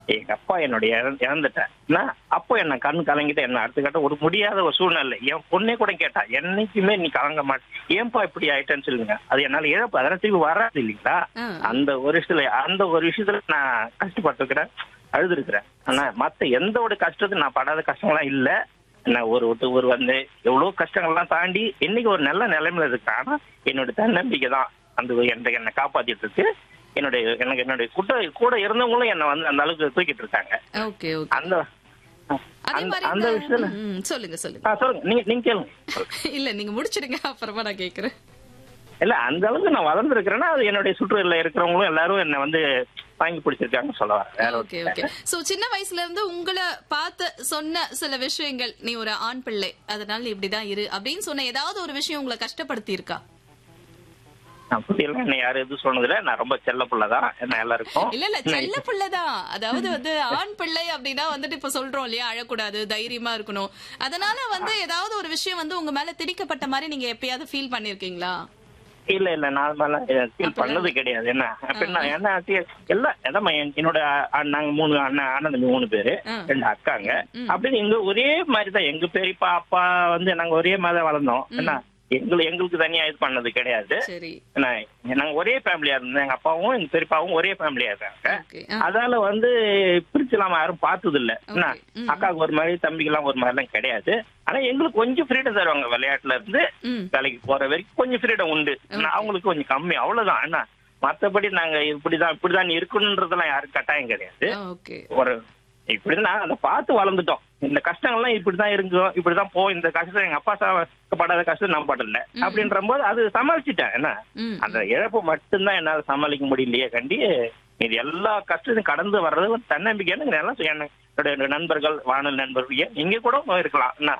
எங்க அப்பா என்னுடைய இறந்து- இறந்துட்டேன் நான் அப்போ என்ன கண் கலங்கிட்டு என்ன அடுத்த கட்ட ஒரு முடியாத ஒரு சூழ்நிலை என் பொண்ணே கூட கேட்டா என்னைக்குமே நீ கலங்க மாட்டேன் ஏன்பா இப்படி ஆயிட்டேன்னு சொல்லுங்க அது என்னால இழப்பு அதெல்லாம் திருப்பி வராது இல்லைங்களா ஆ. அந்த ஒரு விஷயத்துல அந்த ஒரு விஷயத்துல நான் கஷ்டப்பட்டுக்கிறேன் அழுதுருக்கிறேன் ஆனா மத்த எந்த ஒரு கஷ்டத்தையும் நான் படாத கஷ்டங்கள்லாம் இல்ல நான் ஒரு ஒரு- ஒரு வந்து எவ்வளவு கஷ்டங்கள்லாம் தாண்டி இன்னைக்கு ஒரு நல்ல நிலைமையில இருக்கு ஆனா என்னோட தன்னம்பிக்கை தான் அந்த என்னை என்னை காப்பாத்திட்டு இருக்கு என்னுடைய எனக்கு என்னுடைய கூட கூட இருந்தவங்களும் என்னை வந்து அந்த அளவுக்கு தூக்கிட்டு இருக்காங்க ஓகே ஓகே அந்த அதே அந்த- மாதிரி அந்த இந்த- விஷயத்துல ம், சொல்லுங்க சொல்லுங்க ஆ, சொல்லுங்க நீங்க நீங்க கேளுங்க இல்ல நீங்க முடிச்சிடுங்க அப்புறமா நான் கேக்குறேன் இல்ல அந்த அளவுக்கு நான் வளர்ந்துருக்கிறேன்னா அது என்னுடைய சுற்றுல இருக்கிறவங்களும் எல்லாரும் என்ன வந்து வாங்கி பிடிச்சிருக்காங்க சொல்ல வரேன் வேற ஓகே ஒண்ணும் ஓகே சோ சின்ன வயசுல இருந்து உங்களை பார்த்து சொன்ன சில விஷயங்கள் நீ ஒரு ஆண் பிள்ளை அதனால நீ இப்படிதான் இரு அப்படின்னு சொன்ன ஏதாவது ஒரு விஷயம் உங்களை கஷ்டப்படுத்தி இருக்கா நான் புரியல என்ன யாரும் எதுவும் சொன்னதில்ல நான் ரொம்ப செல்ல பிள்ளைதான் என்ன எல்லாருக்கும் இல்ல இல்ல செல்ல பிள்ளைதான் அதாவது வந்து ஆண் பிள்ளை அப்படின்னா வந்துட்டு இப்ப சொல்றோம் இல்லையா அழக்கூடாது தைரியமா இருக்கணும் அதனால வந்து ஏதாவது ஒரு விஷயம் வந்து உங்க மேல திணிக்கப்பட்ட மாதிரி நீங்க எப்பயாவது ஃபீல் பண்ணிருக்கீங்களா இல்ல இல்ல நான் ஃபீல் பண்ணது கிடையாது என்ன அப்படின்னா என்ன ஆச்சு, எல்லாம் அதான் என்- என்னோட அ- நாங்க மூணு அண்ணன் அண்ணன் தம்பி மூணு பேரு ஆ. ரெண்டு அக்காங்க அப்படின்னு எங்க ஒரே மாதிரி தான் எங்க பெரியப்பா அப்பா வந்து நாங்க ஒரே மாதிரி தான் வளர்ந்தோம் என்ன எங்களுக்கு எங்களுக்கு தனியா இது பண்ணது கிடையாது சரி என்ன நாங்க ஒரே ஃபேமிலியா இருந்தோம் எங்க அப்பாவும் எங்க பெரியப்பாவும் ஒரே ஃபேமிலியா இருக்காங்க ஓகே அதால வந்து பிரிச்சுலாம் யாரும் பார்த்தது இல்ல என்ன Okay. ம். அக்காவுக்கு ஒரு மாதிரி தம்பிக்கு எல்லாம் ஒரு மாதிரி எல்லாம் கிடையாது ஆனா எங்களுக்கு கொஞ்சம் ஃப்ரீடம் தருவாங்க விளையாட்டுல இருந்து ம் வேலைக்கு போற வரைக்கும் கொஞ்சம் ஃப்ரீடம் உண்டு ஆனா அவங்களுக்கு கொஞ்சம் கம்மி அவ்வளவுதான் என்ன மத்தபடி நாங்க இப்படிதான் இப்படிதான் இருக்கணும்ன்றதெல்லாம் யாரும் கட்டாயம் கிடையாது ஓகே ஒரு இப்படிதான் அதை பார்த்து வளர்ந்துட்டோம் இந்த கஷ்டங்கள்லாம் இப்படிதான் இருக்கும் இப்படிதான் போ இந்த கஷ்டம் எங்க அப்பா சா- படாத கஷ்டம் நான் படல அப்படின்ற போது அது சமாளிச்சிட்டேன் என்ன ம் அந்த இழப்பு மட்டும்தான் என்னால சமாளிக்க முடியலையே கண்டி இது எல்லா கஷ்டத்தையும் கடந்து வர்றது ஒரு தன்னம்பிக்கைன்னு எல்லாம் சொ- என்ன- என்னுடைய நண்பர்கள் வானல் நண்பர்கள் ஏன் நீங்க கூட இருக்கலாம் என்ன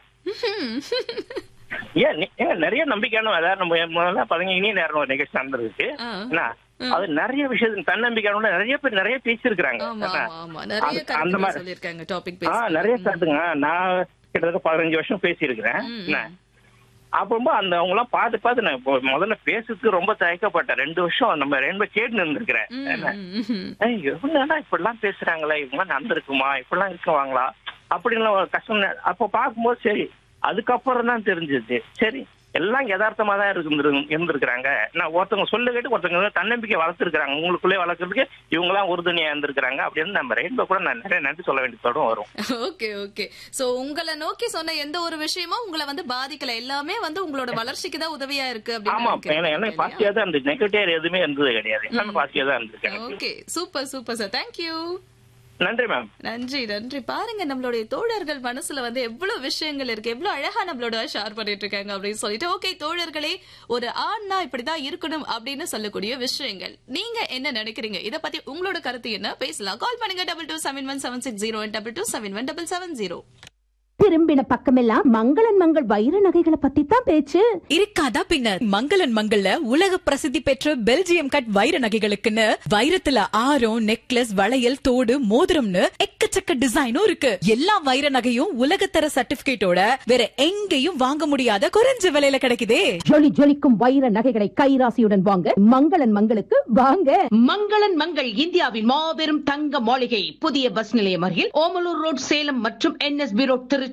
ஏன் நீ- ஏன் நிறைய நம்பிக்கையான அதாவது நம்ம முதல்ல பதினஞ்சு நேரம் ஒரு நிகழ்ச்சி நடந்திருக்கு ஆ. என்ன அது நிறைய விஷயம் தன்னம்பிக்கையான நிறைய பேர் நிறைய பேசியிருக்கிறாங்க ஆமா என்ன? ஆமா ஆமா நிறைய அது- அந்த கருத்துக்கள் மாதிரி- சொல்லிருக்காங்க டாபிக் ஆ பேசி நிறைய கருத்துங்க நான் கிட்டத்தட்ட பதினஞ்சு வருஷம் பேசியிருக்கிறேன் ம், என்ன அப்போ அந்த அவங்க எல்லாம் பார்த்து பார்த்து நான் இப்போ முதல்ல பேசுறதுக்கு ரொம்ப தயக்கப்பட்டேன் ரெண்டு வருஷம் நம்ம ரெண்டு கேட்டு இருந்திருக்கிறேன் ம், என்ன ம், ம். ஏய், இவங்க இப்படிலாம் பேசுறாங்களே இவங்க நடந்திருக்குமா இப்படிலாம் இருக்குவாங்களா அப்படின்லாம் ஒரு கஷ்டம் நே- அப்போ பார்க்கும்போது சரி அதுக்கப்புறம் தான் தெரிஞ்சது சரி எல்லாம் யதார்த்தமா தான் இருந்து இருந்திருக்கிறாங்க நான் ஒருத்தவங்க சொல்ல கேட்டு ஒருத்தவங்க வந்து தன்னம்பிக்கை வளர்த்துருக்காங்க உங்களுக்குள்ளே வளர்க்கறதுக்கு இவங்கலாம் உறுதுணையா இருந்திருக்கிறாங்க அப்படின்னு நம்ம ரெயின்போ கூட நான் நிறைய நன்றி சொல்ல வேண்டியதோடும் வரும் ஓகே ஓகே சோ உங்களை நோக்கி சொன்ன எந்த ஒரு விஷயமும் உங்களை வந்து பாதிக்கல எல்லாமே வந்து உங்களோட வளர்ச்சிக்கு தான் உதவியா இருக்கு ஆமா அப்படின்னு ஏன்னா எனக்கு பாசிட்டிவா தான் இருந்துச்சு நெகட்டிவ் எதுவுமே இருந்தது கிடையாது எல்லாமே பாசிட்டிவா தான் இருந்திருக்கு எனக்கு. Okay super super sir thank you நன்றி மேம் நன்றி நன்றி பாருங்க நம்மளுடைய தோழர்கள் மனசுல வந்து எவ்வளவு விஷயங்கள் இருக்கு எவ்வளவு அழகா நம்மளோட ஷேர் பண்ணிட்டு இருக்காங்க அப்படின்னு சொல்லிட்டு ஓகே தோழர்களே ஒரு ஆண்னா இப்படிதான் இருக்கணும் அப்படின்னு சொல்லக்கூடிய விஷயங்கள் நீங்க என்ன நினைக்கிறீங்க இத பத்தி உங்களோட கருத்து என்ன பேசலாம் கால் பண்ணுங்க double two seven one seven six zero double two seven one double seven zero திரும்பின பக்கமெல்லாம் மங்களன் மங்கள் வைர நகைகளை பத்தி தான் பேச்சு இருக்காதா பின்ன மங்களன் மங்கள்ல உலக பிரசித்தி பெற்ற பெல்ஜியம் கட் வைர நகைகளுக்குன்னு வைரத்துல ஆரம் நெக்லஸ் வளையல் தோடு மோதிரம்னு எக்கச்சக்க டிசைனும் இருக்கு எல்லா வைர நகையும் உலகத்தர சர்டிபிகேட்டோட வேற எங்கேயும் வாங்க முடியாத குறைஞ்ச விலையில கிடைக்குதே ஜொலி ஜொலிக்கும் வைர நகைகளை கைராசியுடன் வாங்க மங்களன் மங்களுக்கு வாங்க மங்களன் மங்கள் இந்தியாவின் மாபெரும் தங்க மாளிகை புதிய பஸ் நிலையம் அருகில் ஓமலூர் ரோட் சேலம் மற்றும் NSP road Tiruchi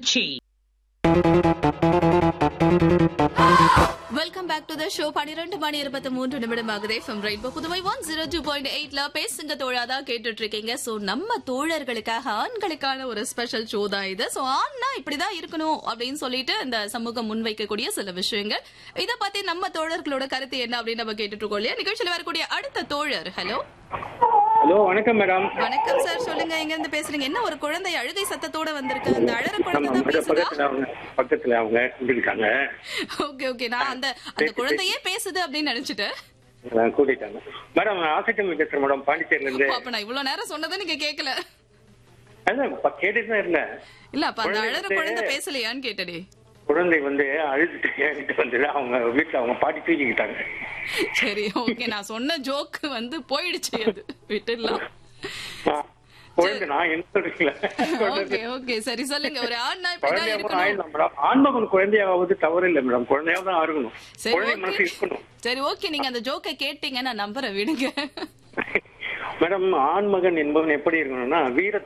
welcome back to the show பன்னிரண்டு மணி இருபத்தி மூன்று நிமிடம் ஆகுது from rainbow Puduvai one zero two point எயிட்ல பேசுங்க தோழாதான் கேட்டுட்டு இருக்கீங்க சோ நம்ம தோழர்களுக்காக ஆண்களுக்கான ஒரு ஸ்பெஷல் ஷோ தான் இது சோ ஆண்னா இப்படிதான் இருக்கணும் அப்படின்னு சொல்லிட்டு இந்த சமூகம் முன்வைக்கக்கூடிய சில விஷயங்கள் இத பத்தி நம்ம தோழர்களோட கருத்து என்ன அப்படின்னு நம்ம கேட்டுட்டு இருக்கோம் இல்லையா நிகழ்ச்சியில் வரக்கூடிய அடுத்த தோழர் ஹலோ ஹலோ வணக்கம் மேடம் வணக்கம் சார் சொல்லுங்க எங்க இருந்து பேசுறீங்க என்ன ஒரு குழந்தை அழுகை சத்தத்தோட வந்திருக்கு அந்த அழற குழந்தை ஆமா தான் மேடம் பேசுதா பக்கத்துல அவங்க பக்கத்துல அவங்க இருக்காங்க ஓகே ஓகே நான் அந்த அந்த குழந்தையே பேசுது அப்படின்னு நினைச்சிட்டேன் அஹ் கூட்டிட்டாங்க மேடம் ஆசைக்கம்மி பேசுறேன் மேடம் பாண்டிச்சேரில இருந்து அப்ப நான் இவ்வளவு நேரம் சொன்னதை நீங்க கேக்கல அதான் இப்ப கேட்டுட்டு தான் இருந்தேன் இல்ல அப்ப அந்த குழந்தை அழற வந்து- குழந்தை பேசலையான்னு கேட்டடி குழந்தை வந்து அழுதுட்டு என்கிட்ட வந்து அவங்க வீட்டுல அவங்க பாட்டி தூக்கிக்கிட்டாங்க சரி ஓகே நான் சொன்ன ஜோக் வந்து போயிடுச்சு அது விட்டுடலாம் ஆ, குழந்தை நான் என்ன சொல்றீங்களா ஓகே ஓகே சரி சொல்லுங்க ஒரு ஆண்னா இப்படிதான் குழந்தையா கூட இருக்கணும் ஆயிடலாம் மேடம் ஆண்மகன் குழந்தையாவது தவறு இல்லை மேடம் குழந்தையா தான் இருக்கணும் சரி குழந்தை மனசு ஓகே இருக்கணும் சரி ஓகே நீங்க அந்த ஜோக்கை கேட்டீங்க நான் நம்புறேன் விடுங்க மேடம் ஆண்மகன் என்பவன் எப்படி இருக்கணும்னா வீர